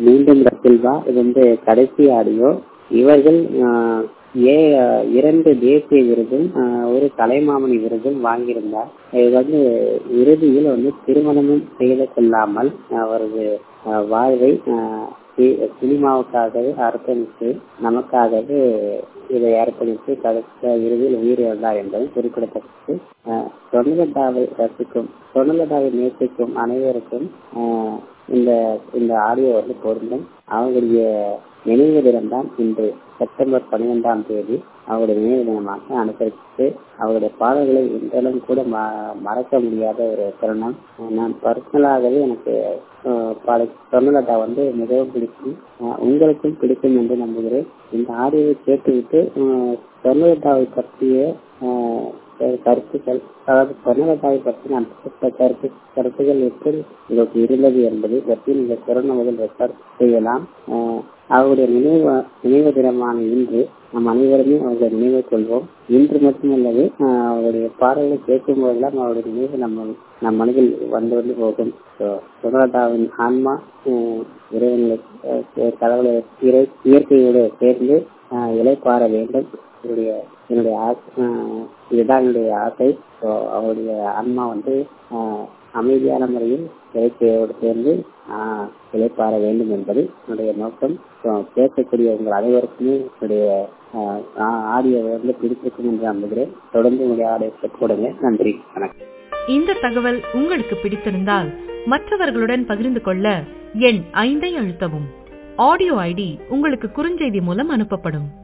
மீண்டும் ரசில்வா இது வந்து கடைசி ஆடியோ இவர்கள் ஆஹ், ஏ இரண்டு தேசிய விருதும் ஆஹ், ஒரு கலைமாமணி விருதும் வாங்கியிருந்தார் இது வந்து இறுதியில் வந்து திருமணமும் செய்து கொள்ளாமல் அவரது ஆஹ், வாழ்வை ஆஹ், சி- சினிமாவுக்காகவே அர்ப்பணித்து நமக்காகவே இதை அர்ப்பணித்து கடைசி இறுதியில் உயிரிழந்தார் என்பது குறிப்பிடத்தக்கது ஆஹ், சொர்ணலதாவை ரசிக்கும் சொர்ணலதாவை நேசிக்கும் அனைவருக்கும் ஆஹ், இந்த இந்த ஆடியோ வந்து பொருந்தும் அவங்களுடைய நினைவு தினம்தான் இன்று செப்டம்பர் பன்னிரெண்டாம் தேதி அவருடைய நினைவு தினமாக அனுசரித்து அவருடைய பாடல்களை இன்றளவும் கூட ம- மறக்க முடியாத ஒரு தருணம் நான் பர்சனலாகவே எனக்கு ஆஹ், பாட சொர்ணலதா வந்து மிகவும் பிடிக்கும் ஆஹ், உங்களுக்கும் பிடிக்கும் என்று நம்புகிறேன் இந்த ஆடியோவை கேட்டுவிட்டு ஆஹ், சொர்ணலதாவை பற்றிய ஆஹ், கருத்துக்கள் அதாவது சொர்ணலதாவை பற்றி நான் பெற்ற கருத்து கருத்துக்கள் எப்படி உங்களுக்கு இருந்தது என்பதை பற்றி நீங்கள் சிறந்த முதல் ரெக்கார்ட் செய்யலாம் ஆஹ், அவருடைய நினைவு நினைவு தினமான இன்று நம் அனைவருமே அவர்களை நினைவு கொள்வோம் இன்று மட்டுமல்லது ஆஹ், அவருடைய பாடல்களை கேட்கும் போதெல்லாம் அவருடைய நினைவு நம்ம நம் மனதில் வந்து வந்து போகும் So, சுகலதாவின் ஆன்மா ஆஹ், இறைவனை ஆஹ், கடவுளை இறை இயற்கையோடு சேர்ந்து ஆஹ், இளைப்பாற வேண்டும் என்னுடைய என்னுடைய ஆசை- ஆஹ், இதுதான் என்னுடைய ஆசை ஸோ அவருடைய ஆன்மா வந்து ஆஹ், அமைதியான முறையில் இயற்கையோடு சேர்ந்து ஆஹ், இளைப்பாற வேண்டும் என்பது என்னுடைய நோக்கம் ஸோ பேசக்கூடிய உங்கள் அனைவருக்குமே என்னுடைய ஆஹ், ஆடியோ வந்து பிடித்திருக்கும் என்று நம்புகிறேன் தொடர்ந்து உங்களுடைய ஆடியோ கொடுங்க நன்றி வணக்கம் இந்த தகவல் உங்களுக்கு பிடித்திருந்தால் மற்றவர்களுடன் பகிர்ந்து கொள்ள எண் ஐந்தை அழுத்தவும் ஆடியோ ஐடி உங்களுக்கு குறுஞ்செய்தி மூலம் அனுப்பப்படும்